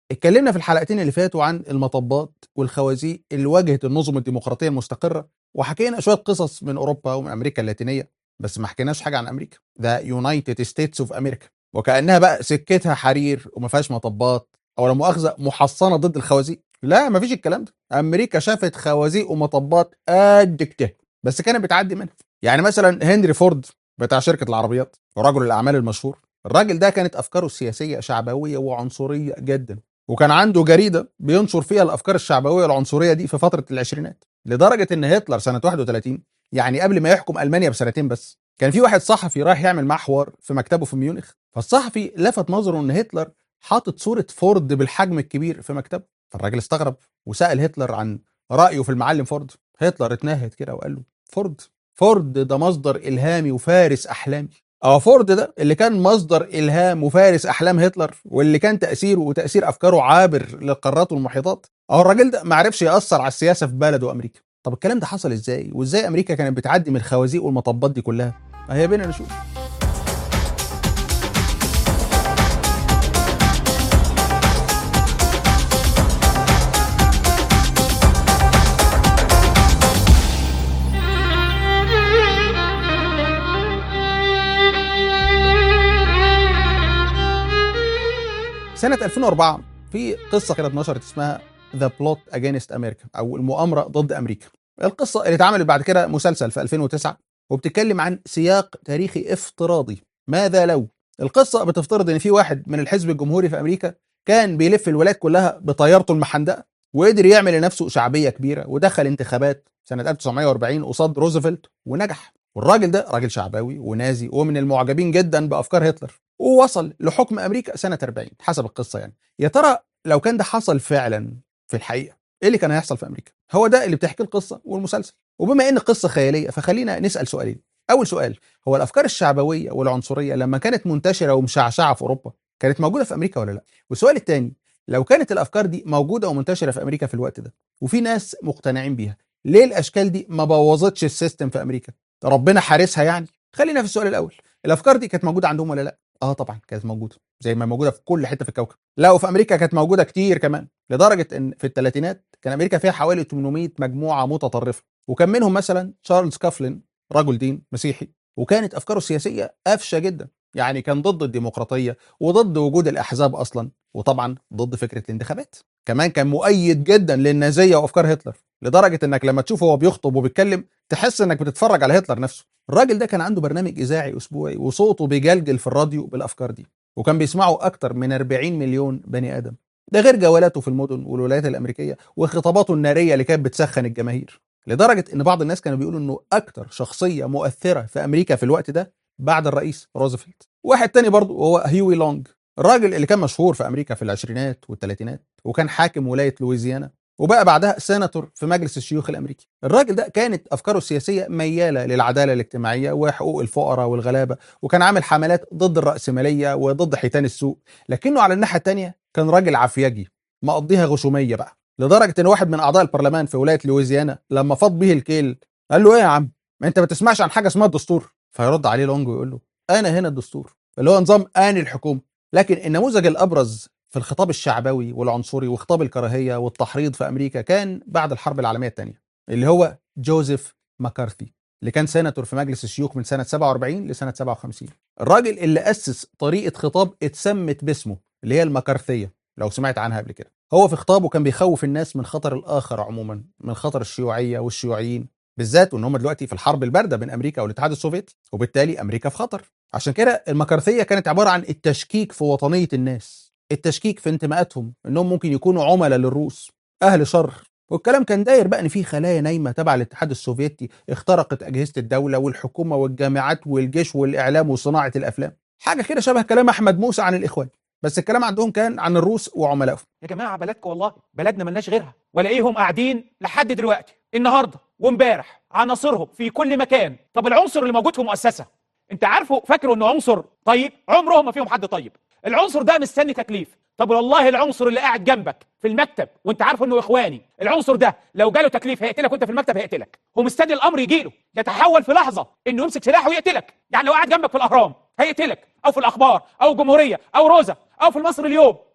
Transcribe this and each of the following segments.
اتكلمنا في الحلقتين اللي فاتوا عن المطبات والخوازيق اللي واجهت النظم الديمقراطيه المستقره وحكينا شويه قصص من اوروبا ومن امريكا اللاتينيه بس ما حكيناش حاجه عن امريكا ذا يونايتد ستيتس اوف امريكا وكانها بقى سكتها حرير وما فيهاش مطبات او لا مؤاخذه محصنه ضد الخوازيق لا ما فيش الكلام ده امريكا شافت خوازيق ومطبات قد كده بس كانت بتعدي منها يعني مثلا هنري فورد بتاع شركه العربيات ورجل الاعمال المشهور الراجل ده كانت افكاره السياسيه شعبويه وعنصريه جدا وكان عنده جريده بينشر فيها الافكار الشعبويه والعنصريه دي في فتره العشرينات لدرجه ان هتلر سنه 31 يعني قبل ما يحكم المانيا بسنتين بس كان في واحد صحفي رايح يعمل معاه حوار في مكتبه في ميونخ فالصحفي لفت نظره ان هتلر حاطط صوره فورد بالحجم الكبير في مكتبه فالراجل استغرب وسال هتلر عن رايه في المعلم فورد هتلر اتنهد كده وقال له فورد فورد ده مصدر الهامي وفارس احلامي اه فورد ده اللي كان مصدر الهام وفارس احلام هتلر واللي كان تاثيره وتاثير افكاره عابر للقارات والمحيطات اهو الراجل ده ما عرفش ياثر على السياسه في بلده امريكا طب الكلام ده حصل ازاي وازاي امريكا كانت بتعدي من الخوازيق والمطبات دي كلها هي بينا نشوف سنة 2004 في قصة كده اتنشرت اسمها ذا بلوت اجينست امريكا او المؤامرة ضد امريكا. القصة اللي اتعملت بعد كده مسلسل في 2009 وبتتكلم عن سياق تاريخي افتراضي ماذا لو القصة بتفترض ان في واحد من الحزب الجمهوري في امريكا كان بيلف الولايات كلها بطيارته المحندقة وقدر يعمل لنفسه شعبية كبيرة ودخل انتخابات سنة 1940 قصاد روزفلت ونجح والراجل ده راجل شعبوي ونازي ومن المعجبين جدا بافكار هتلر ووصل لحكم امريكا سنه 40 حسب القصه يعني يا ترى لو كان ده حصل فعلا في الحقيقه ايه اللي كان هيحصل في امريكا هو ده اللي بتحكي القصه والمسلسل وبما ان القصه خياليه فخلينا نسال سؤالين اول سؤال هو الافكار الشعبويه والعنصريه لما كانت منتشره ومشعشعه في اوروبا كانت موجوده في امريكا ولا لا والسؤال الثاني لو كانت الافكار دي موجوده ومنتشره في امريكا في الوقت ده وفي ناس مقتنعين بيها ليه الاشكال دي ما بوظتش السيستم في امريكا ربنا حارسها يعني خلينا في السؤال الاول الافكار دي كانت موجوده عندهم ولا لا اه طبعا كانت موجوده زي ما موجوده في كل حته في الكوكب لا وفي امريكا كانت موجوده كتير كمان لدرجه ان في الثلاثينات كان امريكا فيها حوالي 800 مجموعه متطرفه وكان منهم مثلا تشارلز كافلين رجل دين مسيحي وكانت افكاره السياسيه قفشه جدا يعني كان ضد الديمقراطيه وضد وجود الاحزاب اصلا وطبعا ضد فكره الانتخابات كمان كان مؤيد جدا للنازيه وافكار هتلر لدرجه انك لما تشوفه وهو بيخطب وبيتكلم تحس انك بتتفرج على هتلر نفسه الراجل ده كان عنده برنامج اذاعي اسبوعي وصوته بيجلجل في الراديو بالافكار دي وكان بيسمعه اكتر من 40 مليون بني ادم ده غير جولاته في المدن والولايات الامريكيه وخطاباته الناريه اللي كانت بتسخن الجماهير لدرجه ان بعض الناس كانوا بيقولوا انه اكتر شخصيه مؤثره في امريكا في الوقت ده بعد الرئيس روزفلت واحد تاني برضه وهو هيوي لونج الراجل اللي كان مشهور في امريكا في العشرينات والثلاثينات وكان حاكم ولايه لويزيانا وبقى بعدها سيناتور في مجلس الشيوخ الامريكي الراجل ده كانت افكاره السياسيه مياله للعداله الاجتماعيه وحقوق الفقراء والغلابه وكان عامل حملات ضد الراسماليه وضد حيتان السوق لكنه على الناحيه الثانيه كان راجل عفيجي مقضيها غشوميه بقى لدرجه ان واحد من اعضاء البرلمان في ولايه لويزيانا لما فاض به الكيل قال له ايه يا عم ما انت ما تسمعش عن حاجه اسمها الدستور فيرد عليه لونج ويقول له انا هنا الدستور اللي هو نظام اني الحكومه لكن النموذج الابرز في الخطاب الشعبوي والعنصري وخطاب الكراهيه والتحريض في امريكا كان بعد الحرب العالميه الثانيه اللي هو جوزيف ماكارثي اللي كان سيناتور في مجلس الشيوخ من سنه 47 لسنه 57 الراجل اللي اسس طريقه خطاب اتسمت باسمه اللي هي المكارثيه لو سمعت عنها قبل كده هو في خطابه كان بيخوف الناس من خطر الاخر عموما من خطر الشيوعيه والشيوعيين بالذات وان هم دلوقتي في الحرب البارده بين امريكا والاتحاد السوفيتي وبالتالي امريكا في خطر عشان كده المكارثيه كانت عباره عن التشكيك في وطنيه الناس التشكيك في انتماءاتهم انهم ممكن يكونوا عملاء للروس اهل شر والكلام كان داير بقى ان في خلايا نايمه تبع الاتحاد السوفيتي اخترقت اجهزه الدوله والحكومه والجامعات والجيش والاعلام وصناعه الافلام حاجه كده شبه كلام احمد موسى عن الاخوان بس الكلام عندهم كان عن الروس وعملائهم يا جماعه بلدكم والله بلدنا ملناش غيرها ولاقيهم قاعدين لحد دلوقتي النهارده وامبارح عناصرهم في كل مكان طب العنصر اللي موجود في مؤسسه انت عارفه فاكره انه عنصر طيب عمرهم ما فيهم حد طيب العنصر ده مستني تكليف طب والله العنصر اللي قاعد جنبك في المكتب وانت عارف انه اخواني العنصر ده لو جاله تكليف هيقتلك وانت في المكتب هيقتلك هو مستني الامر يجيله يتحول في لحظه انه يمسك سلاحه ويقتلك يعني لو قاعد جنبك في الاهرام هيقتلك او في الاخبار او الجمهوريه او روزا او في المصري اليوم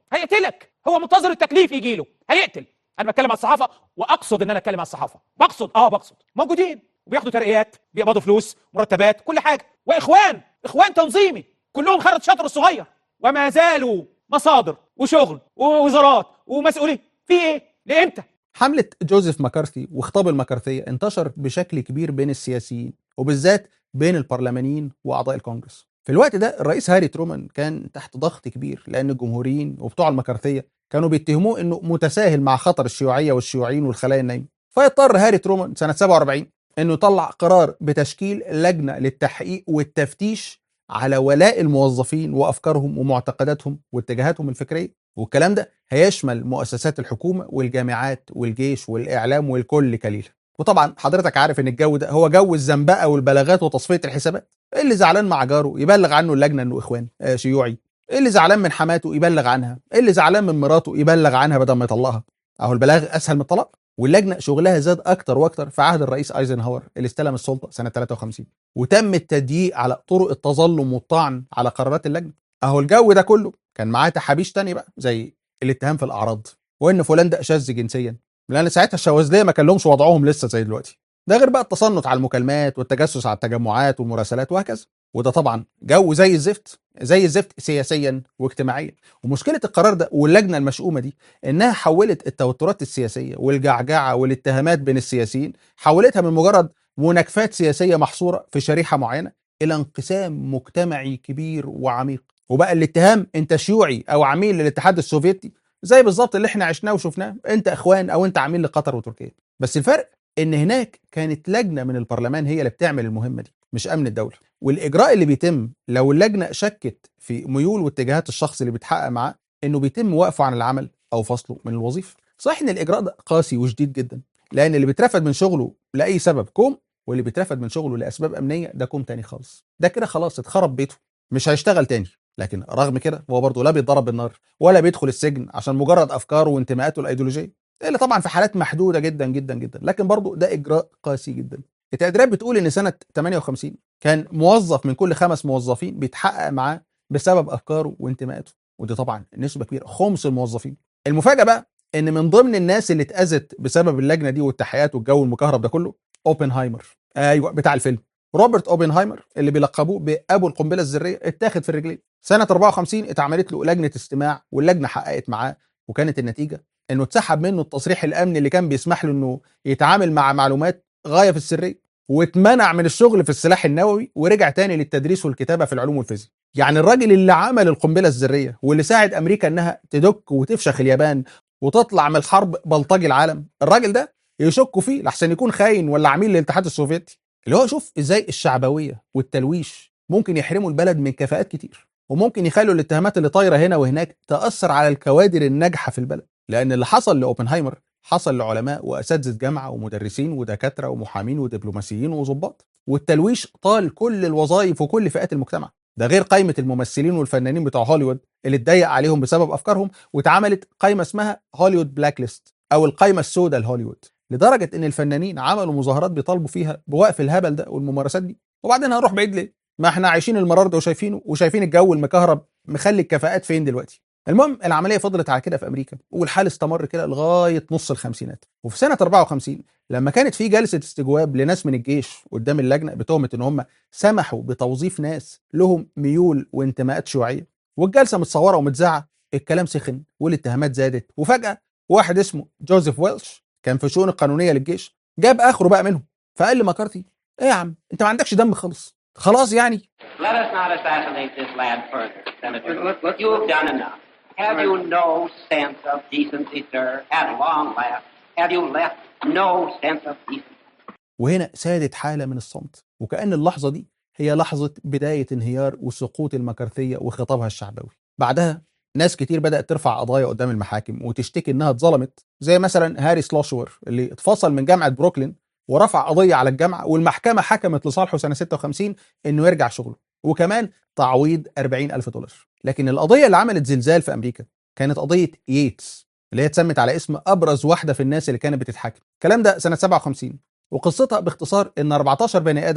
هيقتلك هو منتظر التكليف يجي له هيقتل انا بتكلم على الصحافه واقصد ان انا اتكلم على الصحافه بقصد اه بقصد موجودين وبياخدوا ترقيات بيقبضوا فلوس مرتبات كل حاجه واخوان اخوان تنظيمي كلهم خرج شاطر الصغير وما زالوا مصادر وشغل ووزارات ومسؤولين في ايه لامتى حملة جوزيف مكارثي وخطاب المكارثية انتشر بشكل كبير بين السياسيين وبالذات بين البرلمانيين وأعضاء الكونجرس في الوقت ده الرئيس هاري ترومان كان تحت ضغط كبير لأن الجمهوريين وبتوع المكارثية كانوا بيتهموه انه متساهل مع خطر الشيوعية والشيوعيين والخلايا النايمة فيضطر هاري ترومان سنة 47 انه يطلع قرار بتشكيل لجنة للتحقيق والتفتيش على ولاء الموظفين وافكارهم ومعتقداتهم واتجاهاتهم الفكريه والكلام ده هيشمل مؤسسات الحكومه والجامعات والجيش والاعلام والكل كليل وطبعا حضرتك عارف ان الجو ده هو جو الزنبقه والبلاغات وتصفيه الحسابات اللي زعلان مع جاره يبلغ عنه اللجنه انه اخوان آه شيوعي اللي زعلان من حماته يبلغ عنها اللي زعلان من مراته يبلغ عنها بدل ما يطلقها اهو البلاغ اسهل من الطلاق واللجنه شغلها زاد اكتر واكتر في عهد الرئيس ايزنهاور اللي استلم السلطه سنه 53 وتم التضييق على طرق التظلم والطعن على قرارات اللجنه اهو الجو ده كله كان معاه تحابيش تاني بقى زي الاتهام في الاعراض وان فلان ده شاذ جنسيا لان ساعتها الشواذليه ما كان لهمش وضعهم لسه زي دلوقتي ده غير بقى التصنت على المكالمات والتجسس على التجمعات والمراسلات وهكذا وده طبعا جو زي الزفت زي الزفت سياسيا واجتماعيا ومشكله القرار ده واللجنه المشؤومه دي انها حولت التوترات السياسيه والجعجعه والاتهامات بين السياسيين حولتها من مجرد مناكفات سياسيه محصوره في شريحه معينه الى انقسام مجتمعي كبير وعميق وبقى الاتهام انت شيوعي او عميل للاتحاد السوفيتي زي بالظبط اللي احنا عشناه وشفناه انت اخوان او انت عميل لقطر وتركيا بس الفرق ان هناك كانت لجنه من البرلمان هي اللي بتعمل المهمه دي مش امن الدوله والاجراء اللي بيتم لو اللجنه شكت في ميول واتجاهات الشخص اللي بيتحقق معاه انه بيتم وقفه عن العمل او فصله من الوظيفه صحيح ان الاجراء ده قاسي وشديد جدا لان اللي بيترفد من شغله لاي سبب كوم واللي بيترفد من شغله لاسباب امنيه ده كوم تاني خالص ده كده خلاص اتخرب بيته مش هيشتغل تاني لكن رغم كده هو برضه لا بيتضرب بالنار ولا بيدخل السجن عشان مجرد افكاره وانتماءاته الايديولوجيه الا طبعا في حالات محدوده جدا جدا جدا لكن برضه ده اجراء قاسي جدا التقديرات بتقول ان سنه 58 كان موظف من كل خمس موظفين بيتحقق معاه بسبب افكاره وانتماءاته ودي طبعا نسبه كبيره خمس الموظفين المفاجاه بقى ان من ضمن الناس اللي اتاذت بسبب اللجنه دي والتحقيقات والجو المكهرب ده كله اوبنهايمر ايوه بتاع الفيلم روبرت اوبنهايمر اللي بيلقبوه بابو القنبله الذريه اتاخد في الرجلين سنه 54 اتعملت له لجنه استماع واللجنه حققت معاه وكانت النتيجه انه اتسحب منه التصريح الامني اللي كان بيسمح له انه يتعامل مع معلومات غايه في السريه واتمنع من الشغل في السلاح النووي ورجع تاني للتدريس والكتابه في العلوم والفيزياء يعني الراجل اللي عمل القنبله الذريه واللي ساعد امريكا انها تدك وتفشخ اليابان وتطلع من الحرب بلطجي العالم الراجل ده يشكوا فيه لحسن يكون خاين ولا عميل للاتحاد السوفيتي اللي هو شوف ازاي الشعبويه والتلويش ممكن يحرموا البلد من كفاءات كتير وممكن يخلوا الاتهامات اللي طايره هنا وهناك تاثر على الكوادر الناجحه في البلد لان اللي حصل لاوبنهايمر حصل لعلماء واساتذه جامعه ومدرسين ودكاتره ومحامين ودبلوماسيين وظباط والتلويش طال كل الوظائف وكل فئات المجتمع ده غير قائمه الممثلين والفنانين بتوع هوليوود اللي اتضيق عليهم بسبب افكارهم واتعملت قائمه اسمها هوليوود بلاك ليست او القائمه السوداء لهوليوود لدرجه ان الفنانين عملوا مظاهرات بيطالبوا فيها بوقف الهبل ده والممارسات دي وبعدين هنروح بعيد ليه ما احنا عايشين المرار ده وشايفينه وشايفين الجو المكهرب مخلي الكفاءات فين دلوقتي المهم العمليه فضلت على كده في امريكا والحال استمر كده لغايه نص الخمسينات وفي سنه 54 لما كانت في جلسه استجواب لناس من الجيش قدام اللجنه بتهمه ان هم سمحوا بتوظيف ناس لهم ميول وانتماءات شيوعيه والجلسه متصوره ومتذاعه الكلام سخن والاتهامات زادت وفجاه واحد اسمه جوزيف ويلش كان في الشؤون القانونيه للجيش جاب اخره بقى منهم فقال لمكارتي ايه يا عم انت ما عندكش دم خالص خلاص يعني Let us not assassinate this lad further, Senator. You've done enough. Have you no sense of decency, sir? At long last, have you left no sense of decency? وهنا سادت حالة من الصمت وكأن اللحظة دي هي لحظة بداية انهيار وسقوط المكارثية وخطابها الشعبوي بعدها ناس كتير بدأت ترفع قضايا قدام المحاكم وتشتكي انها اتظلمت زي مثلا هاري سلوشور اللي اتفصل من جامعة بروكلين ورفع قضية على الجامعة والمحكمة حكمت لصالحه سنة 56 انه يرجع شغله وكمان تعويض 40 ألف دولار لكن القضية اللي عملت زلزال في أمريكا كانت قضية ييتس اللي هي اتسمت على اسم أبرز واحدة في الناس اللي كانت بتتحاكم الكلام ده سنة 57 وقصتها باختصار ان 14 بني ادم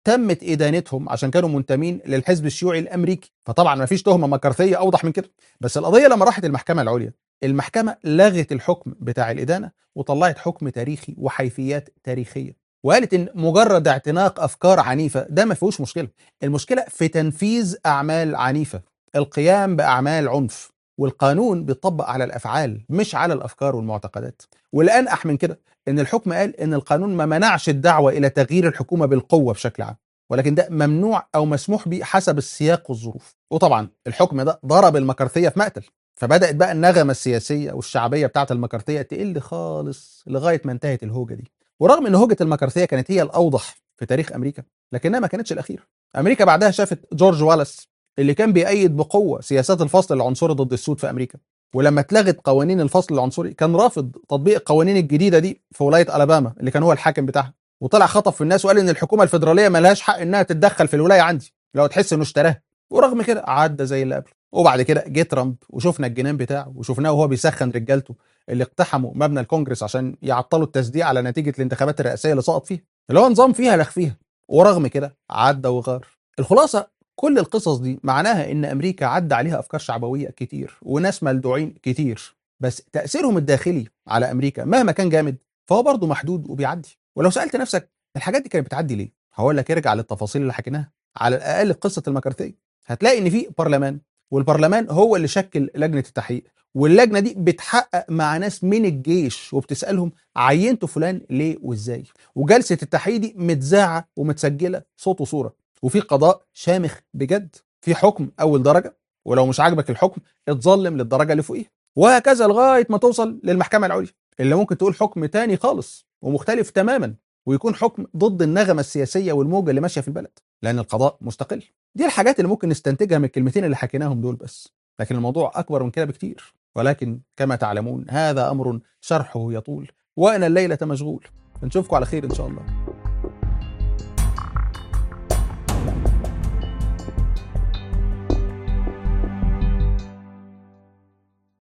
تمت ادانتهم عشان كانوا منتمين للحزب الشيوعي الامريكي فطبعا ما فيش تهمه مكارثيه اوضح من كده بس القضيه لما راحت المحكمه العليا المحكمه لغت الحكم بتاع الادانه وطلعت حكم تاريخي وحيثيات تاريخيه وقالت ان مجرد اعتناق افكار عنيفه ده ما فيهوش مشكله المشكله في تنفيذ اعمال عنيفه القيام باعمال عنف والقانون بيطبق على الافعال مش على الافكار والمعتقدات والانقح من كده ان الحكم قال ان القانون ما منعش الدعوه الى تغيير الحكومه بالقوه بشكل عام ولكن ده ممنوع او مسموح به حسب السياق والظروف وطبعا الحكم ده ضرب المكارثيه في مقتل فبدات بقى النغمه السياسيه والشعبيه بتاعه المكارثيه تقل خالص لغايه ما انتهت الهوجه دي ورغم ان هوجه المكارثيه كانت هي الاوضح في تاريخ امريكا لكنها ما كانتش الاخيره امريكا بعدها شافت جورج والاس اللي كان بيأيد بقوه سياسات الفصل العنصري ضد السود في امريكا ولما اتلغت قوانين الفصل العنصري كان رافض تطبيق القوانين الجديده دي في ولايه الاباما اللي كان هو الحاكم بتاعها وطلع خطف في الناس وقال ان الحكومه الفيدراليه ملهاش حق انها تتدخل في الولايه عندي لو تحس انه اشتراها ورغم كده عدى زي اللي قبله وبعد كده جه ترامب وشفنا الجنان بتاعه وشفناه وهو بيسخن رجالته اللي اقتحموا مبنى الكونجرس عشان يعطلوا التصديق على نتيجه الانتخابات الرئاسيه اللي سقط فيها اللي هو نظام فيها لخ فيها ورغم كده عدى وغار الخلاصه كل القصص دي معناها ان امريكا عدى عليها افكار شعبويه كتير وناس ملدوعين كتير بس تاثيرهم الداخلي على امريكا مهما كان جامد فهو برضه محدود وبيعدي ولو سالت نفسك الحاجات دي كانت بتعدي ليه هقول لك ارجع للتفاصيل اللي حكيناها على الاقل في قصه المكارثيه هتلاقي ان في برلمان والبرلمان هو اللي شكل لجنه التحقيق واللجنه دي بتحقق مع ناس من الجيش وبتسالهم عينتوا فلان ليه وازاي وجلسه التحقيق دي متذاعه ومتسجله صوت وصوره وفي قضاء شامخ بجد في حكم اول درجه ولو مش عاجبك الحكم اتظلم للدرجه اللي فوقيها وهكذا لغايه ما توصل للمحكمه العليا اللي ممكن تقول حكم تاني خالص ومختلف تماما ويكون حكم ضد النغمه السياسيه والموجه اللي ماشيه في البلد لان القضاء مستقل دي الحاجات اللي ممكن نستنتجها من الكلمتين اللي حكيناهم دول بس لكن الموضوع اكبر من كده بكتير ولكن كما تعلمون هذا امر شرحه يطول وانا الليله مشغول نشوفكم على خير ان شاء الله